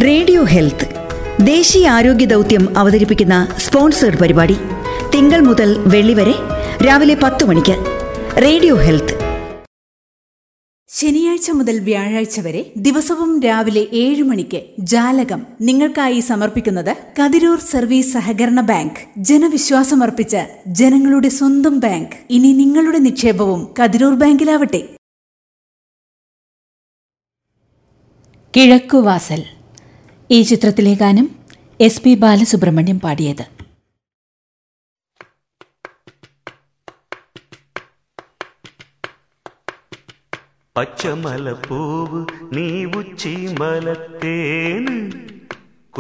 radio health ദേശീയ ആരോഗ്യ ദൗത്യം അവതരിപ്പിക്കുന്ന സ്പോൺസേഡ് പരിപാടി തിങ്കൾ മുതൽ വെള്ളി വരെ രാവിലെ പത്ത് മണിക്ക് റേഡിയോ ഹെൽത്ത് ശനിയാഴ്ച മുതൽ വ്യാഴാഴ്ച വരെ ദിവസവും രാവിലെ ഏഴ് മണിക്ക് ജാലകം നിങ്ങൾക്കായി സമർപ്പിക്കുന്നത് കതിരൂർ സർവീസ് സഹകരണ ബാങ്ക് ജനവിശ്വാസമർപ്പിച്ച ജനങ്ങളുടെ സ്വന്തം ബാങ്ക് ഇനി നിങ്ങളുടെ നിക്ഷേപവും കതിരൂർ ബാങ്കിലാവട്ടെ കിഴക്കുവാസൽ ഈ ചിത്രത്തിലെ ഗാനം എസ് പി ബാലസുബ്രഹ്മണ്യം പാടിയത് പച്ചമലപ്പൂവ് നീ ഉച്ചി മലത്തേന്